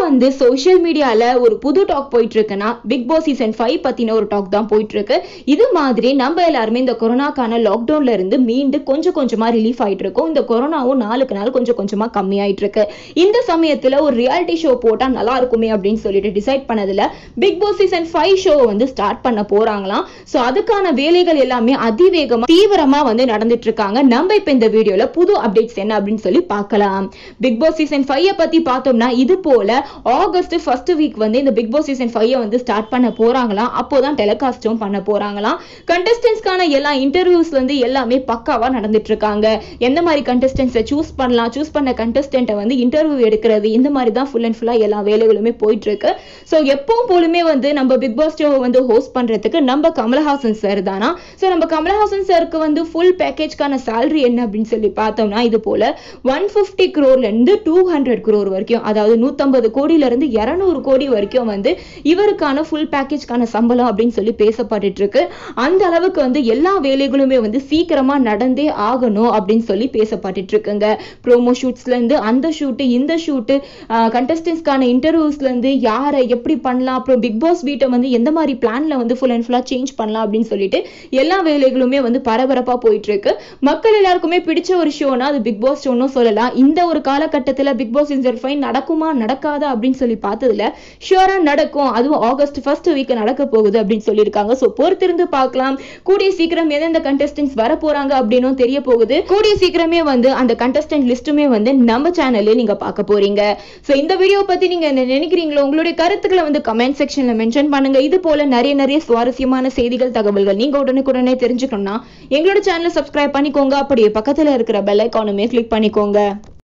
வந்து சோஷியல் மீடியால ஒரு புது டாக் போயிட்டு இருக்குன்னா பிக் பாஸ் சீசன் ஃபைவ் பத்தின ஒரு டாக் தான் போயிட்டு இருக்கு இது மாதிரி நம்ம எல்லாருமே இந்த கொரோனாக்கான லாக்டவுன்ல இருந்து மீண்டு கொஞ்சம் கொஞ்சமா ரிலீஃப் ஆயிட்டு இருக்கோம் இந்த கொரோனாவும் நாளுக்கு நாள் கொஞ்சம் கொஞ்சமா கம்மியாயிட்டு இருக்கு இந்த சமயத்துல ஒரு ரியாலிட்டி ஷோ போட்டா நல்லா இருக்குமே அப்படின்னு சொல்லிட்டு டிசைட் பண்ணதுல big boss season five show வந்து ஸ்டார்ட் பண்ண போறாங்களாம் சோ அதுக்கான வேலைகள் எல்லாமே அதிவேகமா தீவிரமா வந்து நடந்துட்டு இருக்காங்க நம்ம இப்ப இந்த வீடியோல புது அப்டேட்ஸ் என்ன அப்படின்னு சொல்லி பார்க்கலாம் பிக் பாஸ் சீசன் ஃபைவ் பத்தி பார்த்தோம்னா இது போல ஆகஸ்ட் ஃபர்ஸ்ட் வீக் வந்து இந்த பிக் பாஸ் சீசன் ஃபைவ் வந்து ஸ்டார்ட் பண்ண போறாங்களாம் அப்போதான் டெலிகாஸ்டும் பண்ண போறாங்களாம் கண்டஸ்டன்ஸ்க்கான எல்லா இன்டர்வியூஸ்ல இருந்து எல்லாமே பக்காவா நடந்துட்டு இருக்காங்க எந்த மாதிரி கண்டஸ்டன்ஸை சூஸ் பண்ணலாம் சூஸ் பண்ண கண்டஸ்டன்ட்டை வந்து இன்டர்வியூ எடுக்கிறது இந்த மாதிரி தான் ஃபுல் அண்ட் ஃபுல்லா எல்லா வேலைகளுமே போயிட்டு இருக்கு ஸோ எப்பவும் போலுமே வந்து நம்ம பிக் பாஸ் ஷோ வந்து ஹோஸ்ட் பண்றதுக்கு நம்ம கமலஹாசன் சார் தானா ஸோ நம்ம கமலஹாசன் சாருக்கு வந்து ஃபுல் பேக்கேஜ்க்கான salary என்ன அப்படின்னு சொல்லி பார்த்தோம்னா இது போல ஒன் ஃபிஃப்டி க்ரோர்ல இருந்து டூ ஹண்ட்ரட் க்ரோர் வரைக்கும் அதாவது நூத்தம்பது கோடியில இருந்து இருநூறு கோடி வரைக்கும் வந்து இவருக்கான ஃபுல் பேக்கேஜ்க்கான சம்பளம் அப்படின்னு சொல்லி பேசப்பட்டுட்டு இருக்கு அந்த அளவுக்கு வந்து எல்லா வேலைகளுமே வந்து சீக்கிரமா நடந்தே ஆகணும் அப்படின்னு சொல்லி பேசப்பட்டுட்டு இருக்குங்க ப்ரோமோ ஷூட்ஸ்ல இருந்து அந்த ஷூட்டு இந்த ஷூட்டு கண்டஸ்டன்ஸ்க்கான இன்டர்வியூஸ்ல இருந்து யாரை எப்படி பண்ணலாம் அப்புறம் பிக் பாஸ் வீட்டை வந்து எந்த மாதிரி பிளான்ல வந்து ஃபுல் அண்ட் ஃபுல்லா சேஞ்ச் பண்ணலாம் அப்படின்னு சொல்லிட்டு எல்லா வேலைகளுமே வந்து பரபரப்பா போயிட்டு இருக்கு மக்கள் எல்லாருக்குமே பிடிச்ச ஒரு ஷோனா அது பிக் பாஸ் ஷோன்னு சொல்லலாம் இந்த ஒரு காலகட்டத்துல பிக் பாஸ் சீசன் ஃபைவ் நடக்குமா நடக்காதா அப்படின்னு சொல்லி பார்த்ததுல ஷியோரா நடக்கும் அதுவும் ஆகஸ்ட் ஃபர்ஸ்ட் வீக் நடக்க போகுது அப்படின்னு சொல்லியிருக்காங்க ஸோ பொறுத்திருந்து பார்க்கலாம் கூடிய சீக்கிரம் எந்தெந்த கண்டஸ்டன்ஸ் வர போறாங்க அப்படின்னும் தெரிய போகுது கூடிய சீக்கிரமே வந்து அந்த கண்டஸ்டன்ட் லிஸ்ட்டுமே வந்து நம்ம சேனல்லே நீங்க பார்க்க போறீங்க ஸோ இந்த வீடியோ பத்தி நீங்க என்ன நினைக்கிறீங்களோ உங்களுடைய கருத்துக்களை வந்து கமெண்ட் செக்ஷன்ல மென்ஷன் பண்ணுங்க இது போல நிறைய நிறைய சுவாரஸ்யமான செய்திகள் தகவல்கள் நீங்க உடனுக்குடனே தெரிஞ்சுக்கணும்னா எங்களோட சேனலை சப்ஸ்கிரைப் பண்ணிக்கோங்க அப்படியே பக்கத்துல இருக்கிற பெல் ஐக்கானுமே கிளிக் பண்ணிக்கோங்க